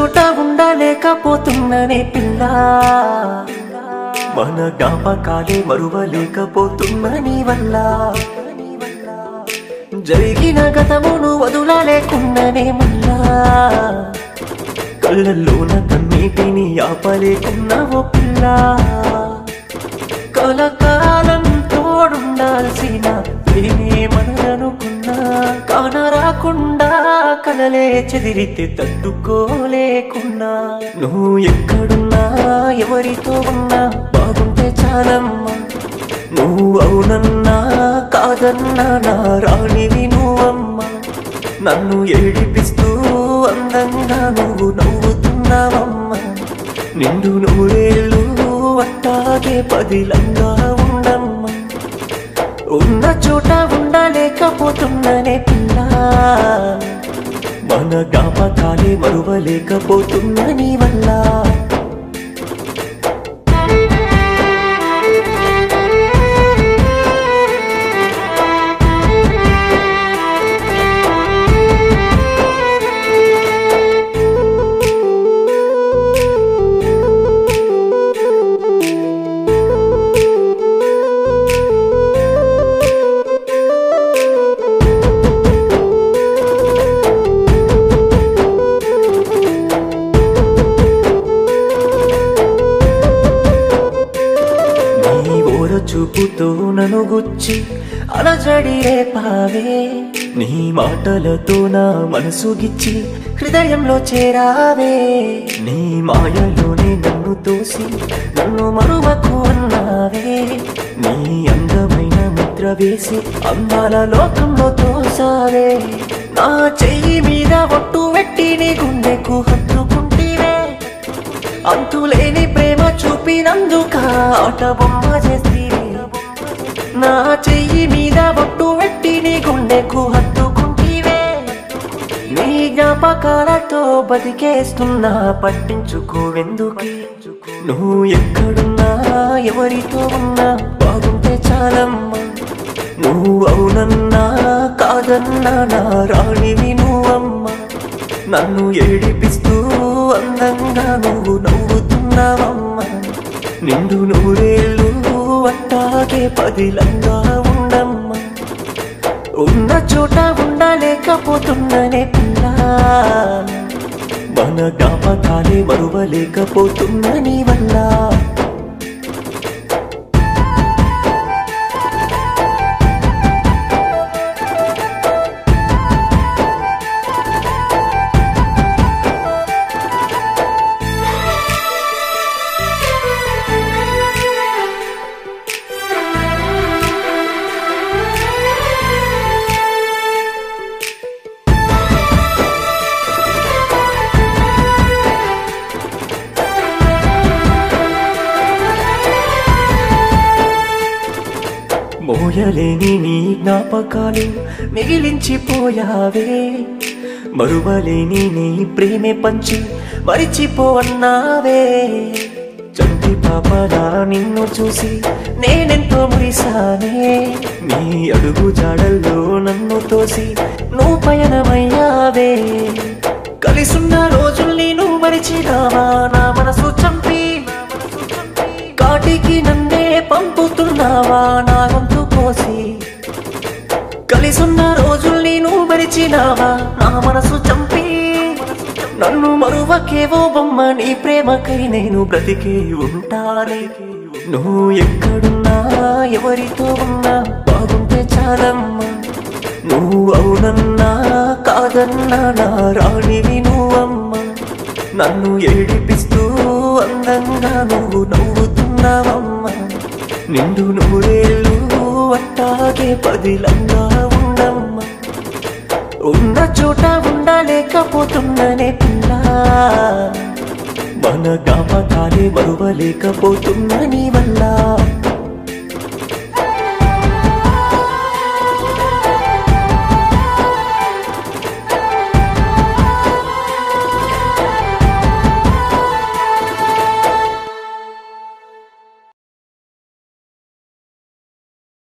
చోట ఉండలేకపోతున్ననే పిల్ల మన జ్ఞాపకాలే మరువలేకపోతున్న నీ వల్ల జరిగిన గతమును వదులలేకున్ననే మళ్ళా కళ్ళల్లోన కన్నీటిని ఆపలేకున్నావో పిల్ల కలకాలం తోడుండాల్సిన ప్రేమే మనదనుకున్నా కానరాకుండా కలలే చెదిరితే తట్టుకోలేకున్నా నువ్వు ఎక్కడున్నా ఎవరితో ఉన్నా బాగుంటే చాలమ్మా నువ్వు అవునన్నా కాదన్నా నా రాణివి నువ్వమ్మా నన్ను ఏడిపిస్తూ అందంగా నువ్వు నవ్వుతున్నావమ్మా నిండు నూరేళ్ళు అట్టాగే పదిలంగా ఉండమ్మా ఉన్న చోట ఉండలేకపోతున్ననే పిల్ల మన జ్ఞాపకాలే మరువలేకపోతున్న నీ వల్ల నీ ఓర చూపుతో నన్ను గుచ్చి అలజడి రేపావే నీ మాటలతో నా మనసు గిచ్చి హృదయంలో చేరావే నీ మాయలోనే నన్ను తోసి నన్ను మరువకు అన్నావే నీ అందమైన ముద్ర వేసి అందాల లోకంలో తోసావే నా చెయ్యి మీద ఒట్టు పెట్టి నీ గుండెకు హత్తుకుంటివే అంతులేని ప్రేమ చూపినందుక ఆట బొమ్మ చేస్తీవి నా చెయ్యి మీద బొట్టు పెట్టి నీ గుండెకు హత్తుకుంటీవే నీ జ్ఞాపకాలతో బతికేస్తున్నా పట్టించుకోవెందుకే నువ్వు ఎక్కడున్నా ఎవరితో ఉన్నా బాగుంటే చాలమ్మా నువ్వు అవునన్నా కాదన్నా నా రాణివి నువ్వమ్మా నన్ను ఏడిపిస్తూ అందంగా నువ్వు నవ్వుతున్నావమ్మా నిండు నూరేళ్ళు అట్టాగే పదిలంగా ఉండమ్మా ఉన్న చోట ఉండలేకపోతున్ననే పిల్ల మన జ్ఞాపకాలే మరువలేకపోతున్న నీ వల్ల మోయలేని నీ జ్ఞాపకాలు మిగిలించిపోయావే మరువలేని నీ ప్రేమే పంచి మరిచిపోవన్నావే చంటి పాపలా నిన్ను చూసి నేనెంతో మురిసానే నీ అడుగు జాడల్లో నన్ను తోసి నువ్వు పయనమయ్యావే కలిసున్న రోజుల్ని నువ్వు మరిచినావా నా మనసు చంపి కాటికి నన్నే పంపుతున్నావా నా గొంతు కోసి కలిసున్న రోజుల్ని నువ్వు మరిచినావా నా మనసు చంపి నన్ను మరువకేవో బొమ్మ నీ ప్రేమకై నేను బ్రతికే ఉంటానే నువ్వు ఎక్కడున్నా ఎవరితో ఉన్నా బాగుంటే చాలమ్మా నువ్వు అవునన్నా కాదన్నా నా రాణివి నువ్వమ్మా నన్ను ఏడిపిస్తూ అందంగా నువ్వు నవ్వుతున్నావమ్మా నిండు నూరేళ్ళు అట్టాగే పదిలంగా ఉండమ్మా ఉన్న చోట ఉండలేకపోతున్ననే పిల్ల మన జ్ఞాపకాలే మరువలేకపోతున్న నీ వల్ల